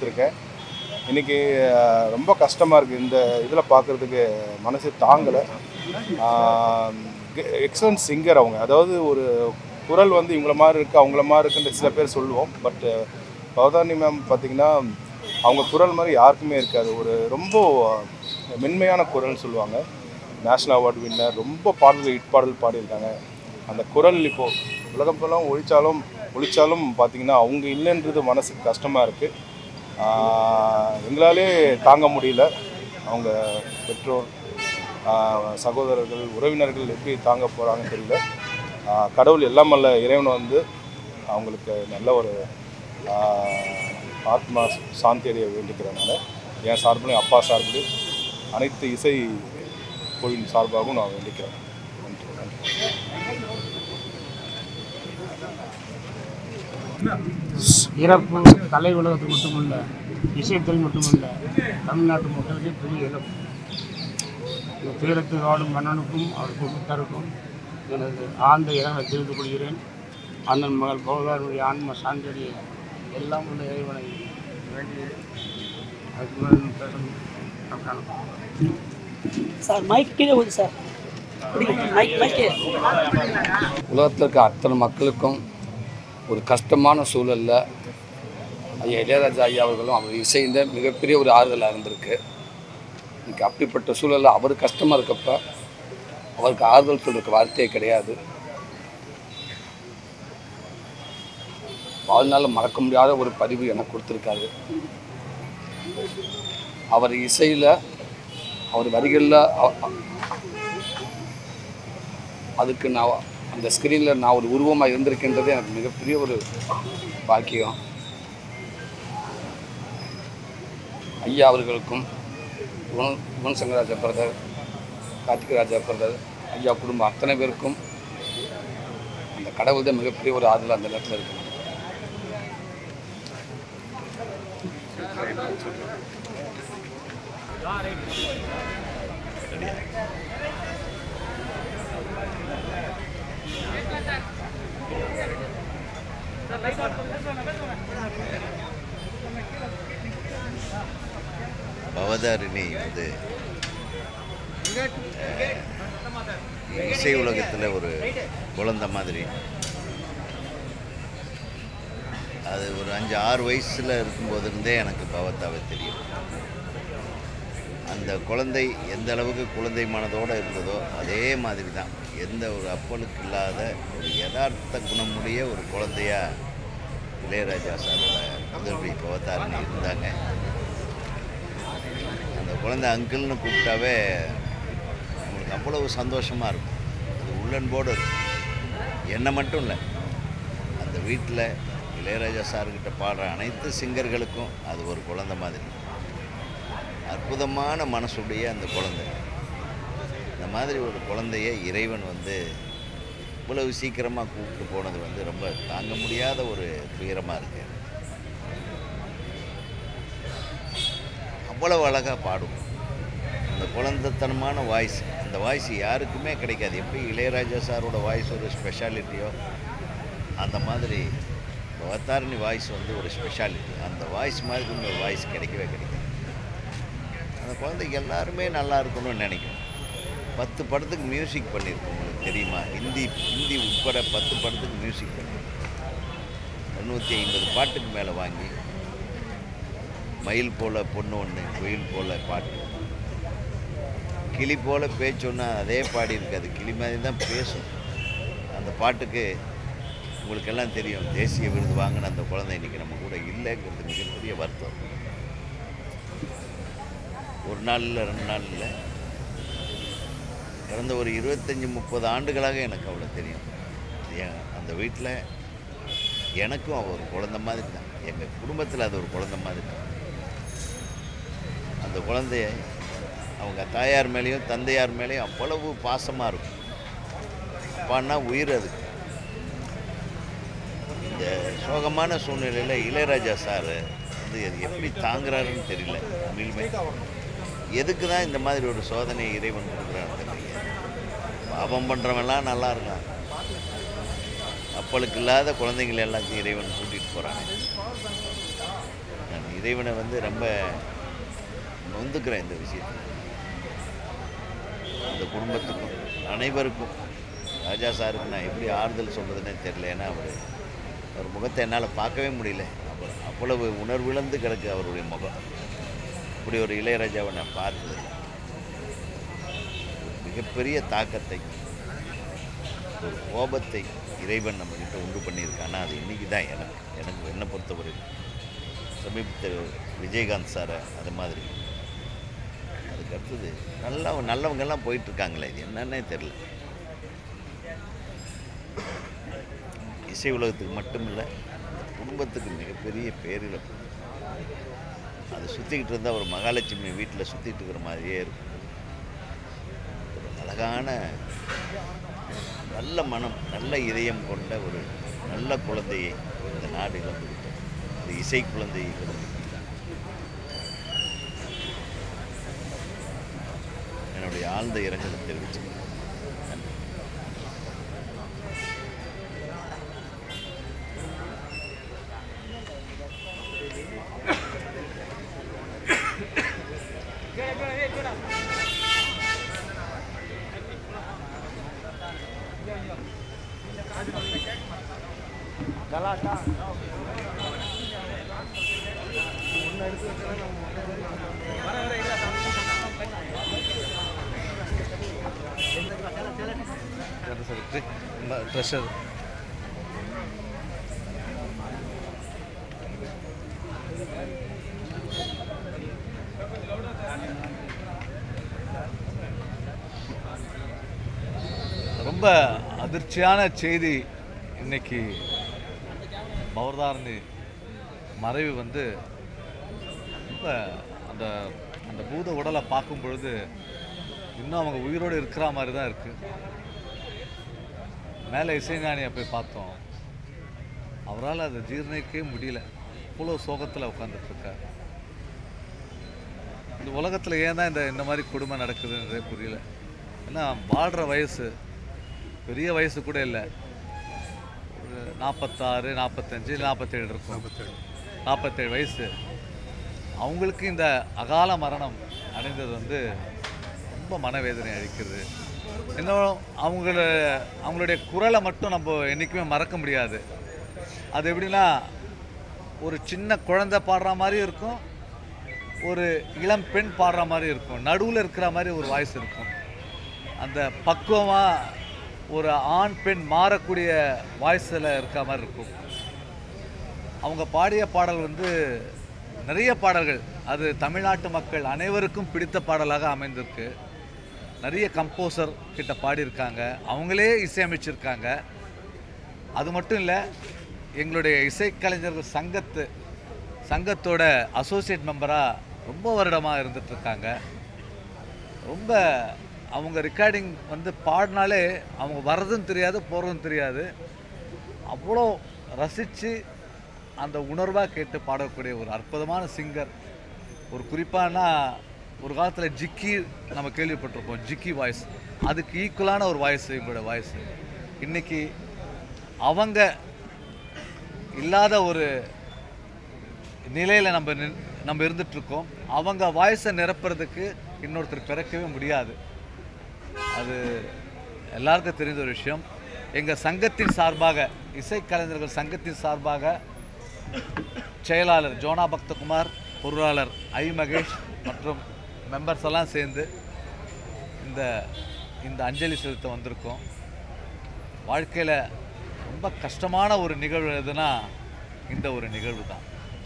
பார்த்துருக்கேன் இன்றைக்கி ரொம்ப கஷ்டமாக இருக்குது இந்த இதில் பார்க்குறதுக்கு மனசு தாங்கலை எக்ஸலன்ட் சிங்கர் அவங்க அதாவது ஒரு குரல் வந்து இவங்கள மாதிரி இருக்குது அவங்கள மாதிரி இருக்குன்னு சில பேர் சொல்லுவோம் பட் பவதானி மேம் பார்த்திங்கன்னா அவங்க குரல் மாதிரி யாருக்குமே இருக்காது ஒரு ரொம்ப மென்மையான குரல்னு சொல்லுவாங்க நேஷ்னல் அவார்டு வின்னர் ரொம்ப பாடல்கள் ஹிட் பாடல் பாடியிருக்காங்க அந்த குரல் இப்போது உலகம் ஃபுல்லாக ஒழிச்சாலும் ஒழிச்சாலும் பார்த்திங்கன்னா அவங்க இல்லைன்றது மனசுக்கு கஷ்டமாக இருக்குது எங்களாலே தாங்க முடியல அவங்க பெற்றோர் ஆஹ் சகோதரர்கள் உறவினர்கள் எப்படி தாங்க போகிறாங்கன்னு தெரியல ஆஹ் கடவுள் எல்லாம் வல்ல இறைவன் வந்து அவங்களுக்கு நல்ல ஒரு ஆஹ் ஆத்மா சாந்தி அடைய வேண்டிக்கிறனால என் சார்பிலையும் அப்பா சார்பிலையும் அனைத்து இசை குழுவின் சார்பாகவும் நான் வேண்டிக்கிறேன் நன்றி நன்றி இறப்பு கலை உலகத்துக்கு மட்டுமல்ல இசைத்துறை மட்டுமல்ல தமிழ்நாட்டு மக்களுக்கு பெரிய இழப்பு இந்த துயரத்தில் வாழும் மன்னனுக்கும் அவர் குடும்பத்தாருக்கும் எனது ஆழ்ந்த இரங்கலை தெரிவித்துக் கொள்கிறேன் அண்ணன் மகள் பகவானுடைய ஆன்ம சாந்தரிய எல்லாம் உள்ள இறைவனை வேண்டி அதுக்கு மேலே பேசணும் நமக்கான சார் மைக் கீழே ஊது சார் மைக் மைக்கு உலகத்தில் இருக்க அத்தனை மக்களுக்கும் ஒரு கஷ்டமான சூழலில் ஐயா இளையராஜா ஐயா அவர்களும் அவர் இசைந்த மிகப்பெரிய ஒரு ஆறுதலாக இருந்திருக்கு இன்னைக்கு அப்படிப்பட்ட சூழலில் அவர் கஷ்டமாக இருக்கப்ப அவருக்கு ஆறுதல் சொல்றதுக்கு வார்த்தையே கிடையாது வாழ்நாளில் மறக்க முடியாத ஒரு பதிவு எனக்கு கொடுத்துருக்காரு அவர் இசையில் அவர் வரிகளில் அதுக்கு நான் அந்த ஸ்க்ரீனில் நான் ஒரு உருவமாக இருந்திருக்கின்றதே எனக்கு மிகப்பெரிய ஒரு பாக்கியம் ஐயா அவர்களுக்கும் குண குண சங்கராஜா பிரதர் கார்த்திகராஜா பிரதர் ஐயா குடும்பம் அத்தனை பேருக்கும் அந்த கடவுள் தான் மிகப்பெரிய ஒரு ஆதரவு அந்த நேரத்தில் இருக்கு பவதாரிணி வந்து அஹ், இசை உலகத்தில் ஒரு குழந்தை மாதிரி அது ஒரு அஞ்சு ஆறு வயசில் இருக்கும்போதுருந்தே எனக்கு பவத்தாவை தெரியும் அந்த குழந்தை எந்த அளவுக்கு குழந்தை மனதோடு இருந்ததோ அதே மாதிரி தான் எந்த ஒரு அப்பலுக்கு இல்லாத ஒரு யதார்த்த குணமுடைய ஒரு குழந்தையா இளையராஜா சாரோட முதல்வி பவத்தாரிணி இருந்தாங்க அந்த குழந்தை அங்கிள்னு கூப்பிட்டாவே நம்மளுக்கு அவ்வளவு சந்தோஷமாக இருக்கும் அது உள்ளன்போடு இருக்கும் என்ன மட்டும் இல்லை அந்த வீட்டில் இளையராஜா சார்கிட்ட பாடுற அனைத்து சிங்கர்களுக்கும் அது ஒரு குழந்தை மாதிரி அற்புதமான மனசுடைய அந்த குழந்தை இந்த மாதிரி ஒரு குழந்தைய இறைவன் வந்து இவ்வளவு சீக்கிரமாக கூப்பிட்டு போனது வந்து ரொம்ப தாங்க முடியாத ஒரு துயரமாக இருக்குது அவ்வளவு அழகாக பாடும் அந்த குழந்தைத்தனமான வாய்ஸ் அந்த வாய்ஸ் யாருக்குமே கிடைக்காது எப்படி இளையராஜா சாரோட வாய்ஸ் ஒரு ஸ்பெஷாலிட்டியோ அந்த மாதிரி அவதாரணி வாய்ஸ் வந்து ஒரு ஸ்பெஷாலிட்டி அந்த வாய்ஸ் மாதிரி ஒரு வாய்ஸ் கிடைக்கவே கிடைக்காது அந்த குழந்தைக்கு எல்லாருமே நல்லா இருக்கணும்னு நினைக்கும் பத்து படத்துக்கு மியூசிக் பண்ணியிருக்கோம் உங்களுக்கு தெரியுமா ஹிந்தி ஹிந்தி உட்பட பத்து படத்துக்கு மியூசிக் பண்ணியிருக்கோம் தொண்ணூற்றி ஐம்பது பாட்டுக்கு மேலே வாங்கி மயில் போல பொண்ணு ஒன்று குயில் போல பாட்டு கிளி போல பேச்சொன்னா அதே பாடி இருக்காது கிளி மாதிரி தான் பேசும் அந்த பாட்டுக்கு உங்களுக்கெல்லாம் தெரியும் தேசிய விருது வாங்கின அந்த குழந்தை இன்னைக்கு நம்ம கூட இல்லைங்கிறது மிகப்பெரிய வருத்தம் ஒரு நாள் இல்லை ரெண்டு நாள் இல்லை கடந்த ஒரு இருபத்தஞ்சி முப்பது ஆண்டுகளாக எனக்கு அவ்வளோ தெரியும் என் அந்த வீட்டில் எனக்கும் அவள் ஒரு குழந்தை மாதிரி தான் எங்கள் குடும்பத்தில் அது ஒரு குழந்தை மாதிரி தான் அந்த குழந்தைய அவங்க தாயார் மேலேயும் தந்தையார் மேலேயும் அவ்வளவு பாசமாக இருக்கும் அப்பான்னா உயிர் அது இந்த சோகமான சூழ்நிலையில் இளையராஜா சார் வந்து அது எப்படி தாங்குறாருன்னு தெரியல உண்மையிலுமே எதுக்கு தான் இந்த மாதிரி ஒரு சோதனையை இறைவன் கொடுக்குறான்னு தெரியல பாவம் பண்ணுறவன்லாம் நல்லா இருக்கான் அப்பளுக்கு இல்லாத குழந்தைங்களை எல்லாத்தையும் இறைவன் கூட்டிகிட்டு போகிறாங்க இறைவனை வந்து ரொம்ப நொந்துக்கிறேன் இந்த விஷயத்தில் அந்த குடும்பத்துக்கும் அனைவருக்கும் ராஜா சாருக்கு நான் எப்படி ஆறுதல் சொல்கிறதுனே தெரில ஏன்னா அவர் அவர் முகத்தை என்னால் பார்க்கவே முடியல அவர் அவ்வளவு உணர்விழந்து கிடக்கு அவருடைய முகம் இப்படி ஒரு இளையராஜாவை நான் பார்த்தது மிகப்பெரிய தாக்கத்தை ஒரு கோபத்தை இறைவன் நம்மக்கிட்ட உண்டு பண்ணியிருக்கானா அது இன்றைக்கி தான் எனக்கு எனக்கு என்னை பொறுத்தவரை சமீபத்தில் விஜயகாந்த் சாரை அது மாதிரி அதுக்கு அடுத்தது நல்லா நல்லவங்கெல்லாம் போயிட்டுருக்காங்களே இது என்னன்னே தெரில இசை உலகத்துக்கு மட்டும் இல்லை குடும்பத்துக்கு மிகப்பெரிய பேரிழப்பு அது சுற்றிக்கிட்டு இருந்தால் ஒரு மகாலட்சுமி வீட்டில் சுற்றிட்டு இருக்கிற மாதிரியே இருக்கும் ஒரு அழகான நல்ல மனம் நல்ல இதயம் கொண்ட ஒரு நல்ல குழந்தையை இந்த நாடு இழந்துவிட்டது ஒரு இசை குழந்தையை இழந்துவிட்டது என்னுடைய ஆழ்ந்த இரங்கலை தெரிவிச்சுக்கிறேன் நன்றி ட்ரெஷர் ரொம்ப அதிர்ச்சியான செய்தி இன்னைக்கு பவர்தாரணி மறைவு வந்து ரொம்ப அந்த அந்த பூத உடலை பார்க்கும் பொழுது இன்னும் அவங்க உயிரோடு இருக்கிற மாதிரி தான் இருக்குது மேலே இசைஞானியை போய் பார்த்தோம் அவரால் அதை ஜீர்ணிக்கவே முடியல இவ்வளோ சோகத்தில் உட்காந்துட்ருக்கார் இந்த உலகத்தில் ஏன் தான் இந்த இந்த மாதிரி கொடுமை நடக்குதுன்றதே புரியல ஏன்னா வாழ்கிற வயசு பெரிய வயசு கூட இல்லை ஒரு நாற்பத்தாறு நாற்பத்தஞ்சு நாற்பத்தேழு இருக்கும் நாற்பத்தேழு வயசு அவங்களுக்கு இந்த அகால மரணம் அடைந்தது வந்து ரொம்ப மனவேதனை அளிக்கிறது இன்னும் அவங்கள அவங்களுடைய குரலை மட்டும் நம்ம என்றைக்குமே மறக்க முடியாது அது எப்படின்னா ஒரு சின்ன குழந்தை பாடுற மாதிரி இருக்கும் ஒரு இளம் பெண் பாடுற மாதிரி இருக்கும் நடுவில் இருக்கிற மாதிரி ஒரு வாய்ஸ் இருக்கும் அந்த பக்குவமாக ஒரு ஆண் பெண் மாறக்கூடிய வாய்ஸில் இருக்க மாதிரி இருக்கும் அவங்க பாடிய பாடல் வந்து நிறைய பாடல்கள் அது தமிழ்நாட்டு மக்கள் அனைவருக்கும் பிடித்த பாடலாக அமைந்திருக்கு நிறைய கம்போசர் கிட்ட பாடியிருக்காங்க அவங்களே இசையமைச்சிருக்காங்க அது மட்டும் இல்லை எங்களுடைய இசைக்கலைஞர்கள் சங்கத்து சங்கத்தோட அசோசியேட் மெம்பராக ரொம்ப வருடமாக இருந்துகிட்ருக்காங்க ரொம்ப அவங்க ரெக்கார்டிங் வந்து பாடினாலே அவங்க வர்றதும் தெரியாது போகிறதும் தெரியாது அவ்வளோ ரசித்து அந்த உணர்வாக கேட்டு பாடக்கூடிய ஒரு அற்புதமான சிங்கர் ஒரு குறிப்பானா ஒரு காலத்தில் ஜிக்கி நம்ம கேள்விப்பட்டிருப்போம் ஜிக்கி வாய்ஸ் அதுக்கு ஈக்குவலான ஒரு வாய்ஸ் எங்களோட வாய்ஸ் இன்னைக்கு அவங்க இல்லாத ஒரு நிலையில் நம்ம நின்- நம்ம இருந்துகிட்ருக்கோம் அவங்க வாய்ஸை நிரப்புறதுக்கு இன்னொருத்தர் பிறக்கவே முடியாது அது எல்லாருக்கும் தெரிந்த ஒரு விஷயம் எங்கள் சங்கத்தின் சார்பாக இசைக்கலைஞர்கள் சங்கத்தின் சார்பாக செயலாளர் ஜோனா பக்தகுமார் பொருளாளர் ஐ மகேஷ் மற்றும் மெம்பர்ஸ் எல்லாம் சேர்ந்து இந்த இந்த அஞ்சலி செலுத்த வந்திருக்கோம் வாழ்க்கையில் ரொம்ப கஷ்டமான ஒரு நிகழ்வு எதுனா இந்த ஒரு நிகழ்வு தான்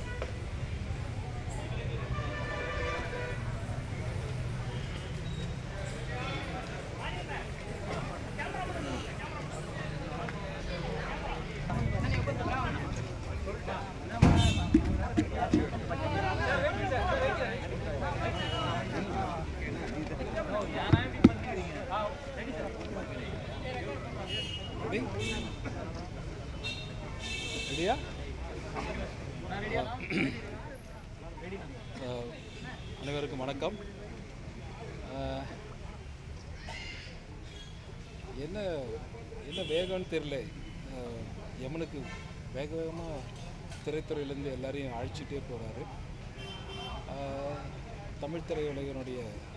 ரெடியா அஹ், அனைவருக்கும் வணக்கம் அஹ், என்ன என்ன வேகம்னு தெரில அஹ், யமனுக்கு வேக வேகமாக திரைத்துறையிலேருந்து எல்லாரையும் அழைச்சிட்டே போகிறாரு தமிழ் திரையுலகினுடைய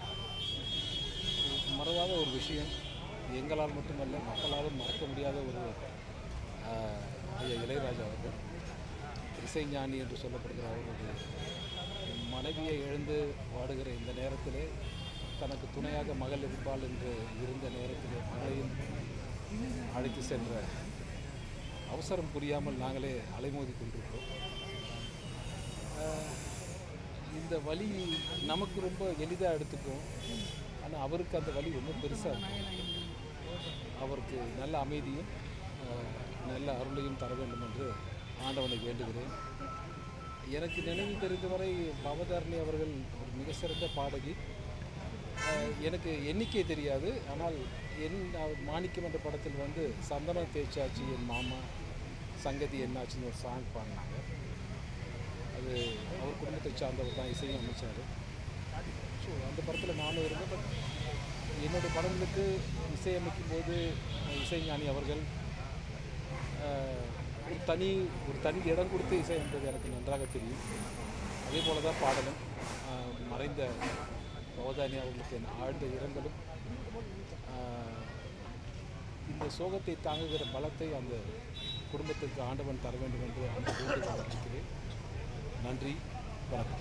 மறவாத ஒரு விஷயம் எங்களால் மட்டுமல்ல மக்களாலும் மறக்க முடியாத ஒரு ஆஹ், ஐயா இளையராஜா அவர்கள் இசைஞானி என்று சொல்லப்படுகிற அவர்களுடைய மனைவியை இழந்து வாடுகிற இந்த நேரத்திலே தனக்கு துணையாக மகள் இருப்பாள் என்று இருந்த நேரத்திலே மகளையும் அழைத்து சென்ற அவசரம் புரியாமல் நாங்களே அலைமோதி கொண்டிருக்கிறோம் ஆஹ், இந்த வலி நமக்கு ரொம்ப எளிதாக எடுத்துக்கும் ஆனால் அவருக்கு அந்த வலி ரொம்ப பெருசாக இருக்கும் அவருக்கு நல்ல அமைதியும் ஆஹ், நல்ல அருளையும் தர வேண்டும் என்று ஆண்டவனை வேண்டுகிறேன் எனக்கு நினைவு தெரிந்தவரை பவதாரணி அவர்கள் ஒரு மிக சிறந்த பாடகி ஆஹ், எனக்கு எண்ணிக்கை தெரியாது ஆனால் என் அவர் மாணிக்கம் என்ற படத்தில் வந்து சந்தனம் தேய்ச்சாச்சு என் மாமா சங்கதி என்னாச்சுன்னு ஒரு சாங் பாடினாங்க அது அவர் குடும்பத்தை சார்ந்தவர் தான் இசையும் அமைச்சார் ஸோ அந்த படத்தில் நானும் இருந்தேன் பட் என்னுடைய படங்களுக்கு இசையமைக்கும் போது இசைஞானி அவர்கள் ஆஹ், ஒரு தனி ஒரு தனி இடம் கொடுத்து இசையமைப்பது எனக்கு நன்றாக தெரியும் அதே போல தான் பாடலும் ஆஹ், மறைந்த பவதானி அவர்களுக்கு என் ஆழ்ந்த இரங்கலும் ஆஹ், இந்த சோகத்தை தாங்குகிற பலத்தை அந்த குடும்பத்திற்கு ஆண்டவன் தர வேண்டும் என்று அந்த வேண்டுகோள் வச்சுக்கிறேன் நன்றி வணக்கம்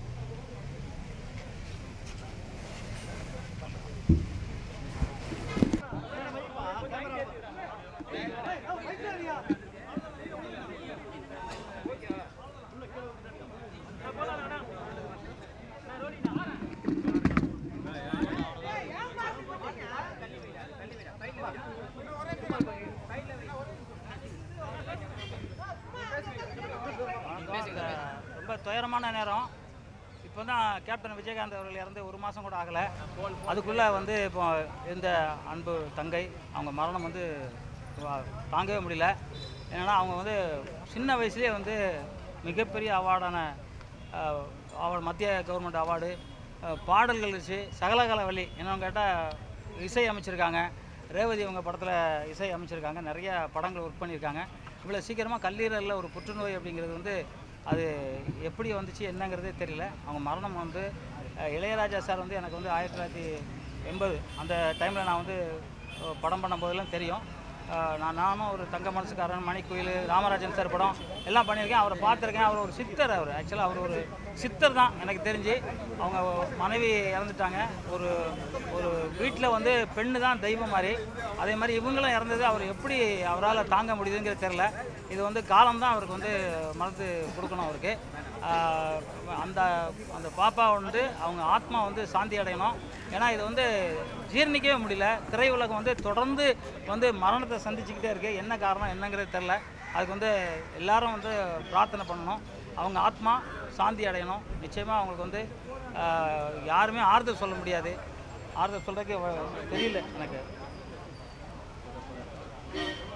ரொம்ப துயரமான நேரம் இப்போ தான் கேப்டன் விஜயகாந்த் அவர்கள் இறந்து ஒரு மாதம் கூட ஆகலை அதுக்குள்ளே வந்து இப்போ இந்த அன்பு தங்கை அவங்க மரணம் வந்து வா- தாங்கவே முடியல ஏன்னா அவங்க வந்து சின்ன வயசுலேயே வந்து மிகப்பெரிய அவார்டான அவார்டு மத்திய கவர்மெண்ட் அவார்டு பாடல்கள் வச்சு சகலகல வழி என்னன்னு கேட்டால் இசை அமைச்சிருக்காங்க ரேவதி அவங்க படத்தில் இசை அமைச்சிருக்காங்க நிறைய படங்கள் ஒர்க் பண்ணியிருக்காங்க இவ்வளோ சீக்கிரமாக கல்லீரலில் ஒரு புற்றுநோய் அப்படிங்கிறது வந்து அது எப்படி வந்துச்சு என்னங்கிறதே தெரியல அவங்க மரணம் வந்து அஹ், இளையராஜா சார் வந்து எனக்கு வந்து ஆயிரத்தி தொள்ளாயிரத்தி எண்பது அந்த டைமில் நான் வந்து அஹ், படம் பண்ணும்போதெல்லாம் தெரியும் அஹ், நான் நானும் ஒரு தங்க மனசுக்காரன் மணிக்குயில் ராமராஜன் சார் படம் எல்லாம் பண்ணியிருக்கேன் அவரை பார்த்துருக்கேன் அவர் ஒரு சித்தர் அவர் ஆக்சுவலாக அவர் ஒரு சித்தர் தான் எனக்கு தெரிஞ்சு அவங்க மனைவி இறந்துட்டாங்க ஒரு ஒரு வீட்டில் வந்து பெண்ணு தான் தெய்வம் மாதிரி அதே மாதிரி இவங்களும் இறந்தது அவர் எப்படி அவரால் தாங்க முடியுதுங்கிறது தெரில இது வந்து காலம்தான் அவருக்கு வந்து மறந்து கொடுக்கணும் அவருக்கு ஆஹ் அந்த அந்த பாப்பா வந்து அவங்க ஆத்மா வந்து சாந்தி அடையணும் ஏன்னா இது வந்து ஜீர்ணிக்கவே முடியல திரையுலகம் வந்து தொடர்ந்து வந்து மரணத்தை சந்திச்சுக்கிட்டே இருக்குது என்ன காரணம் என்னங்கிறது தெரில அதுக்கு வந்து எல்லாரும் வந்து பிரார்த்தனை பண்ணணும் அவங்க ஆத்மா சாந்தி அடையணும் நிச்சயமாக அவங்களுக்கு வந்து ஆஹ் யாருமே ஆறுதல் சொல்ல முடியாது ஆறுதல் சொல்கிறதுக்கு தெரியல எனக்கு